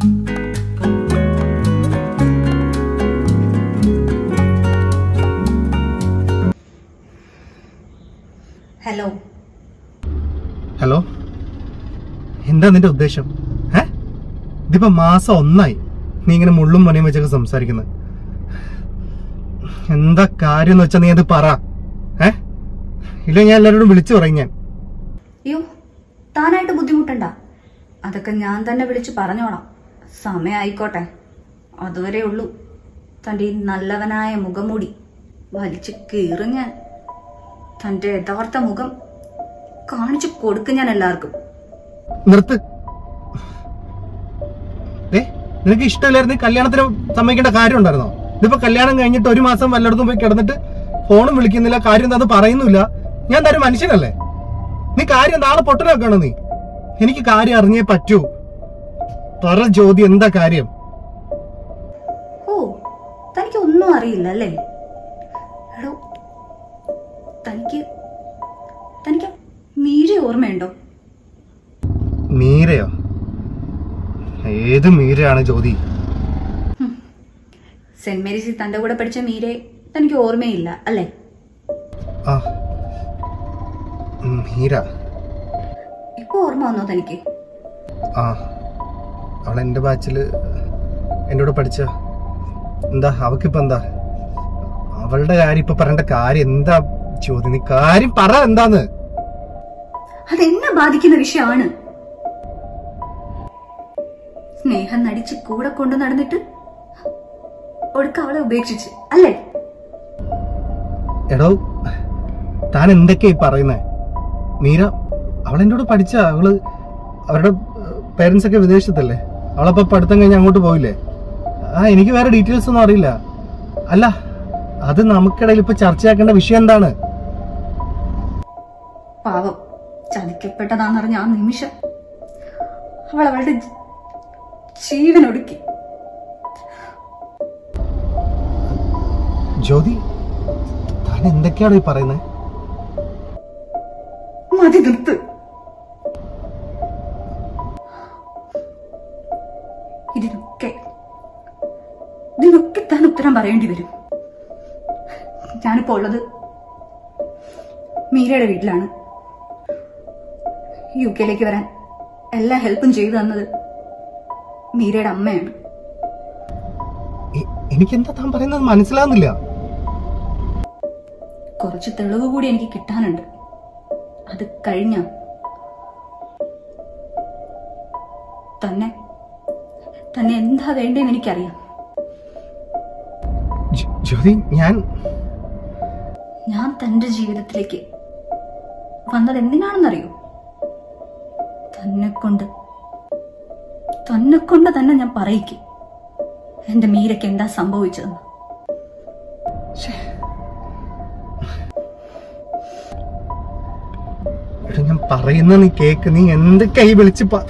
hello hello എന്താ നിന്റെ ഉദ്ദേശം ഏ ഇതിപ്പോ മാസം ഒന്നായി നീ ഇങ്ങനെ മുള്ളും മനയും വെച്ചൊക്കെ സംസാരിക്കുന്നത് എന്താ കാര്യം എന്ന് വെച്ചാ നീ അത് പറ ഏ ഇല്ല ഞാൻ എല്ലാവരോടും വിളിച്ചു പറയും ഞാൻ അയ്യോ താനായിട്ട് ബുദ്ധിമുട്ടണ്ട അതൊക്കെ ഞാൻ തന്നെ വിളിച്ച് പറഞ്ഞോളാം സമയമായിക്കോട്ടെ അതുവരെ ഉള്ളൂ തൻ്റെ ഈ നല്ലവനായ മുഖംമൂടി വലിച്ചു കീറും ഞാൻ തൻ്റെ യഥാർത്ഥ മുഖം കാണിച്ചു കൊടുക്കും ഞാൻ എല്ലാവർക്കും നിർത്ത് ഏ നിനക്ക് ഇഷ്ടമില്ലായിരുന്നു ഈ കല്യാണത്തിന് സമ്മതിക്കേണ്ട കാര്യം ഉണ്ടായിരുന്നോ ഇതിപ്പോ കല്യാണം കഴിഞ്ഞിട്ട് ഒരു മാസം വല്ലയിടത്തും പോയി കിടന്നിട്ട് ഫോണും വിളിക്കുന്നില്ല കാര്യം എന്താ അത് പറയുന്നില്ല ഞാൻ എന്താ ഒരു മനുഷ്യനല്ലേ നീ കാര്യം നാളെ പൊട്ടനാക്കണം നീ എനിക്ക് കാര്യം അറിഞ്ഞേ പറ്റൂ പറ ജ്യോതി എന്താ കാര്യം ഓ തനിക്ക് ഒന്നും അറിയില്ല അല്ലേ എടോ തനിക്ക് തനിക്ക് മീര ഓർമ്മയുണ്ടോ മീരയോ ഏത് മീരയാണ് ജ്യോതി സെന്റ് മേരീസിൽ തന്റെ കൂടെ പഠിച്ച മീരെ തനിക്ക് ഓർമ്മയില്ല അല്ലേ ആ മീര ഇപ്പൊ ഓർമ്മ വന്നോ തനിക്ക് ആ അവൾ എൻ്റെ ബാച്ചിൽ എൻ്റെ കൂടെ പഠിച്ച എന്താ അവക്കിപ്പോ എന്താ അവളുടെ കാര്യം ഇപ്പൊ പറയേണ്ട കാര്യം എന്താ ചോദ്യം നീ കാര്യം പറ എന്താന്ന് അതെന്നെ ബാധിക്കുന്ന വിഷയമാണ് സ്നേഹം നടിച്ച് കൂടെ കൊണ്ടു നടന്നിട്ട് ഒടുക്ക അവളെ ഉപേക്ഷിച്ച് അല്ലേ എടോ താൻ എന്തൊക്കെയാ ഈ പറയുന്നേ മീര അവൾ എൻ്റെ കൂടെ പഠിച്ച അവള് അവരുടെ പേരൻസ് ഒക്കെ വിദേശത്തല്ലേ അവളപ്പോ പഠിത്തം കഴിഞ്ഞ് അങ്ങോട്ട് പോയില്ലേ ആ എനിക്ക് വേറെ ഡീറ്റെയിൽസ് ഒന്നും അറിയില്ല അല്ല അത് നമുക്കിടയിൽ ഇപ്പൊ ചർച്ചയാക്കേണ്ട വിഷയം എന്താണ് പാവം ചതിക്കപ്പെട്ടതാണെന്നറിഞ്ഞ ആ നിമിഷം അവൾ അവളുടെ ജ- ജീവൻ ഒടുക്കി ജ്യോതി താൻ എന്തൊക്കെയാണോ ഈ പറയുന്നത് മതി നിർത്ത് ഇതിനൊക്കെ ഇതിനൊക്കെ താൻ ഉത്തരം പറയേണ്ടി വരും ഞാനിപ്പോ ഉള്ളത് മീരയുടെ വീട്ടിലാണ് യു കെയിലേക്ക് വരാൻ എല്ലാ ഹെൽപ്പും ചെയ്തു തന്നത് മീരയുടെ അമ്മയാണ് എ- എനിക്കെന്താ താൻ പറയുന്നത് മനസ്സിലാവുന്നില്ല കുറച്ച് തെളിവ് കൂടി എനിക്ക് കിട്ടാനുണ്ട് അത് കഴിഞ്ഞ തന്നെ തന്നെ എന്താ വേണ്ടതെന്ന് എനിക്കറിയാം ജ്- ജ്യോതി ഞാൻ ഞാൻ തന്റെ ജീവിതത്തിലേക്ക് വന്നത് എന്തിനാണെന്നറിയോ തന്നെ കൊണ്ട് തന്നെ കൊണ്ട് തന്നെ ഞാൻ പറയിക്കും എന്റെ മീരയ്ക്ക് എന്താ സംഭവിച്ചതെന്ന് എടാ ഞാൻ പറയുന്ന നീ കേക്ക് നീ എന്തൊക്കെയാ ഈ വിളിച്ച് പ-